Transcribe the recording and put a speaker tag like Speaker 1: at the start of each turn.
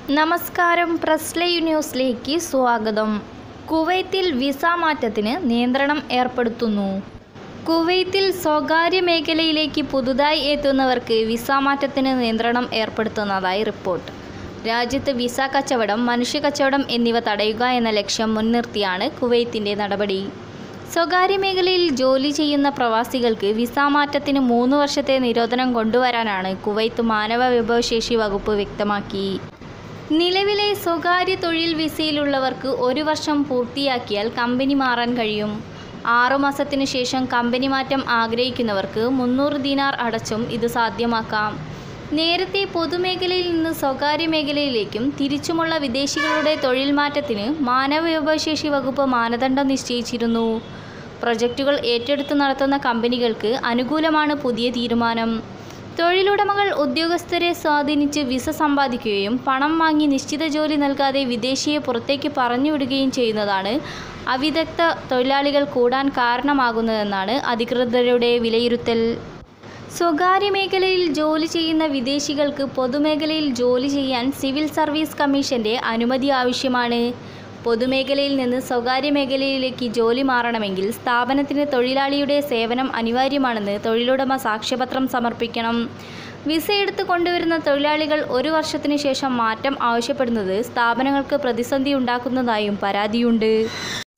Speaker 1: നമസ്കാരം press live ന്യൂസിലേക്ക് സ്വാഗതം കുവൈത്തിൽ വിസ മാറ്റത്തിന് നിയന്ത്രണം ഏർപ്പെടുത്തുന്നു കുവൈത്തിൽ സ്വകാര്യ മേഖലയിലേക്ക് പുതുതായി എത്തുന്നവർക്ക് വിസ മാറ്റത്തിന് നിയന്ത്രണം ഏർപ്പെടുത്തുന്നതായി റിപ്പോർട്ട് രാജ്യത്ത് വിസ കച്ചവടം മനുഷ്യ കച്ചവടം എന്നിവ തടയുക എന്ന ലക്ഷ്യം മുൻനിർത്തിയാണ് കുവൈത്തിൻ്റെ നടപടി സ്വകാര്യ മേഖലയിൽ ജോലി ചെയ്യുന്ന പ്രവാസികൾക്ക് വിസ മാറ്റത്തിന് മൂന്ന് വർഷത്തെ നിരോധനം കൊണ്ടുവരാനാണ് കുവൈത്ത് മാനവ വിഭവശേഷി വകുപ്പ് വ്യക്തമാക്കി നിലവിലെ സ്വകാര്യ തൊഴിൽ വിസയിലുള്ളവർക്ക് ഒരു വർഷം പൂർത്തിയാക്കിയാൽ കമ്പനി മാറാൻ കഴിയും ആറുമാസത്തിനു ശേഷം കമ്പനി മാറ്റം ആഗ്രഹിക്കുന്നവർക്ക് മുന്നൂറ് ദിനാർ അടച്ചും ഇത് സാധ്യമാക്കാം നേരത്തെ പൊതുമേഖലയിൽ നിന്ന് സ്വകാര്യ മേഖലയിലേക്കും തിരിച്ചുമുള്ള വിദേശികളുടെ തൊഴിൽ മാറ്റത്തിന് മാനവ വിഭവശേഷി വകുപ്പ് മാനദണ്ഡം നിശ്ചയിച്ചിരുന്നു പ്രൊജക്റ്റുകൾ ഏറ്റെടുത്ത് നടത്തുന്ന കമ്പനികൾക്ക് അനുകൂലമാണ് പുതിയ തീരുമാനം തൊഴിലുടമകൾ ഉദ്യോഗസ്ഥരെ സ്വാധീനിച്ച് വിസ സമ്പാദിക്കുകയും പണം വാങ്ങി നിശ്ചിത ജോലി നൽകാതെ വിദേശിയെ പുറത്തേക്ക് പറഞ്ഞുവിടുകയും ചെയ്യുന്നതാണ് അവിദഗ്ധ തൊഴിലാളികൾ കൂടാൻ കാരണമാകുന്നതെന്നാണ് അധികൃതരുടെ വിലയിരുത്തൽ സ്വകാര്യ മേഖലയിൽ ജോലി ചെയ്യുന്ന വിദേശികൾക്ക് പൊതുമേഖലയിൽ ജോലി ചെയ്യാൻ സിവിൽ സർവീസ് കമ്മീഷന്റെ അനുമതി ആവശ്യമാണ് പൊതുമേഖലയിൽ നിന്ന് സ്വകാര്യ മേഖലയിലേക്ക് ജോലി മാറണമെങ്കിൽ സ്ഥാപനത്തിന് തൊഴിലാളിയുടെ സേവനം അനിവാര്യമാണെന്ന് തൊഴിലുടമ സാക്ഷ്യപത്രം സമർപ്പിക്കണം വിസ എടുത്ത് കൊണ്ടുവരുന്ന തൊഴിലാളികൾ ഒരു വർഷത്തിനു ശേഷം മാറ്റം ആവശ്യപ്പെടുന്നത് സ്ഥാപനങ്ങൾക്ക് പ്രതിസന്ധി ഉണ്ടാക്കുന്നതായും പരാതിയുണ്ട്